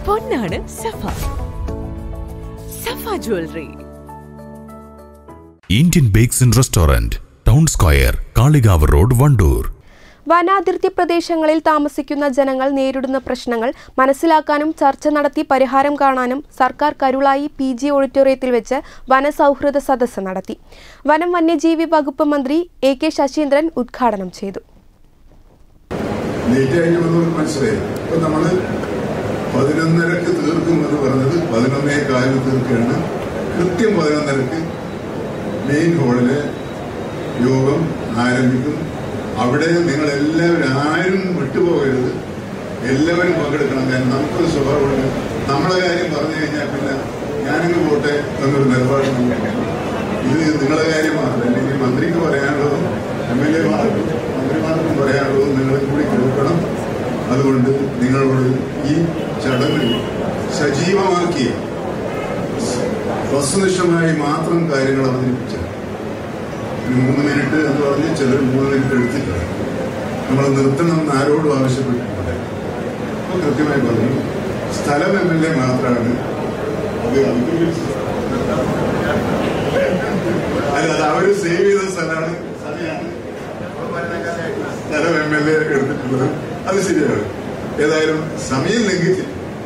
പൊന്നാണ് Safa Safa jewellery Indian bakes and restaurant town square Kalikavu road Wandoor വനാതിർത്തി പ്രദേശങ്ങളിൽ താമസിക്കുന്ന ജനങ്ങൾ നേരിടുന്ന പ്രശ്നങ്ങൾ മനസ്സിലാക്കാനും ചർച്ച നടത്തി പരിഹാരം കാണാനും സർക്കാർ കരുളായി പി ജി ഓഡിറ്റോറിയത്തിൽ വെച്ച് വനസൗഹൃദ സദസ്സ് നടത്തി വനം വന്യജീവി വകുപ്പ് മന്ത്രി എ കെ ശശീന്ദ്രൻ ഉദ്ഘാടനം ചെയ്തു ലേറ്റായിട്ട് വന്നവർക്ക് മനസ്സിലായി ഇപ്പൊ നമ്മള് പതിനൊന്നരക്ക് തീർക്കും എന്ന് പറഞ്ഞത് പതിനൊന്നേ കാലിന് തീർക്കുകയാണ് കൃത്യം പതിനൊന്നരക്ക് മെയിൻ ഹാളില് യോഗം ആരംഭിക്കും അവിടെ നിങ്ങൾ എല്ലാവരും ആരും വിട്ടുപോകരുത് എല്ലാവരും പങ്കെടുക്കണം കാരണം നമുക്കൊരു സ്വഭാവമുണ്ട് നമ്മളെ കാര്യം പറഞ്ഞു കഴിഞ്ഞാൽ പിന്നെ ഞാനിങ്ങ് പോട്ടെ എന്നൊരു നിലപാടുണ്ട് ഇത് നിങ്ങളെ കാര്യം മാത്രമല്ല അല്ലെങ്കിൽ മന്ത്രിക്ക് പറയാനുള്ളതും എം എൽ എമാർക്കും മന്ത്രിമാർക്കും പറയാനുള്ളതും നിങ്ങൾ കൂടി കേൾക്കണം അതുകൊണ്ട് നിങ്ങളോട് ഈ ചടങ്ങ് സജീവമാക്കി വസ്തുനിഷ്ഠമായി മാത്രം കാര്യങ്ങൾ അവതരിപ്പിച്ച ഒരു മൂന്ന് മിനിറ്റ് എന്ന് പറഞ്ഞ് ചിലർ മൂന്ന് മിനിറ്റ് എടുത്തിട്ടില്ല നമ്മൾ നിർത്തണം എന്ന് ആരോടും ആവശ്യപ്പെട്ടിട്ടുണ്ട് അപ്പൊ കൃത്യമായി പറഞ്ഞു സ്ഥലം എം എൽ എ മാത്രമാണ് അത് അല്ല അത് അവര് സേവ് ചെയ്ത സ്ഥലമാണ് സമയമാണ് സ്ഥലം എം എൽ എ എടുത്തിട്ടുള്ളത് അത് ശരിയാണ് ഏതായാലും സമയം ലംഘിച്ച്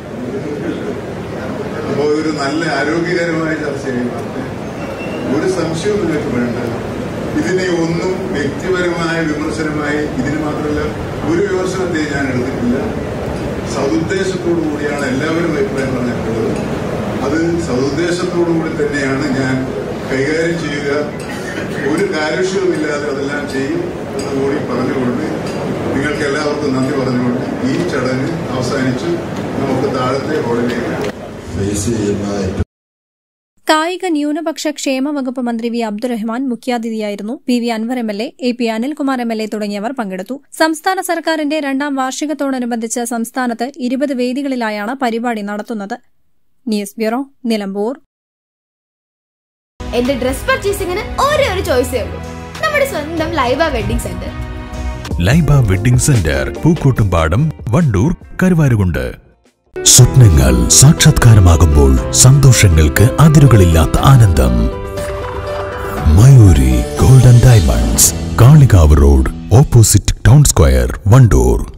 അപ്പോൾ ഒരു നല്ല ആരോഗ്യകരമായ ചർച്ചയായി മാറട്ടെ ഒരു സംശയവും നിങ്ങൾക്ക് വേണ്ട ഇതിനെ ഒന്നും വ്യക്തിപരമായ വിമർശനമായി ഇതിന് മാത്രമല്ല ഒരു വിമർശനത്തെ ഞാൻ എടുത്തിട്ടില്ല സതുദ്ദേശത്തോടു കൂടിയാണ് എല്ലാവരും അഭിപ്രായം പറഞ്ഞിട്ടുള്ളത് അത് സതുദ്ദേശത്തോടു കൂടി തന്നെയാണ് ഞാൻ കൈകാര്യം ചെയ്യുക ഒരു കാലുഷ്യവുമില്ലാതെ അതെല്ലാം ചെയ്യും എന്ന് കൂടി പറഞ്ഞുകൊണ്ട് നിങ്ങൾക്ക് എല്ലാവർക്കും നന്ദി പറഞ്ഞുകൊണ്ട് ഈ ചടങ്ങ് അവസാനിച്ചു നമുക്ക് താഴത്തെ ഹോളിലേക്ക് ഫേസ് ചെയ്യുന്ന ഏറ്റവും കായിക ന്യൂനപക്ഷ ക്ഷേമ വകുപ്പ് മന്ത്രി വി അബ്ദുറഹ്മാൻ മുഖ്യാതിഥിയായിരുന്നു P V Anvar M L A A P Anilkumar M L A തുടങ്ങിയവർ പങ്കെടുത്തു സംസ്ഥാന സർക്കാരിന്റെ രണ്ടാം വാർഷികത്തോടനുബന്ധിച്ച് സംസ്ഥാനത്ത് ഇരുപത് വേദികളിലായാണ് പരിപാടി നടത്തുന്നത് ന്യൂസ് ബ്യൂറോ നിലമ്പൂർ എന്റെ ഡ്രസ് പർച്ചേസിംഗിന് ഒരേ ഒരു ചോയ്സേ ഉള്ളൂ നമ്മുടെ സ്വന്തം Laiba wedding centre Laiba wedding centre Pookkottumpadam Wandoor Karuvarakundu സ്വപ്നങ്ങൾ സാക്ഷാത്കാരമാകുമ്പോൾ സന്തോഷങ്ങൾക്ക് അതിരുകളില്ലാത്ത ആനന്ദം Mayuri golden diamonds Kalikavu road opposite town square Wandoor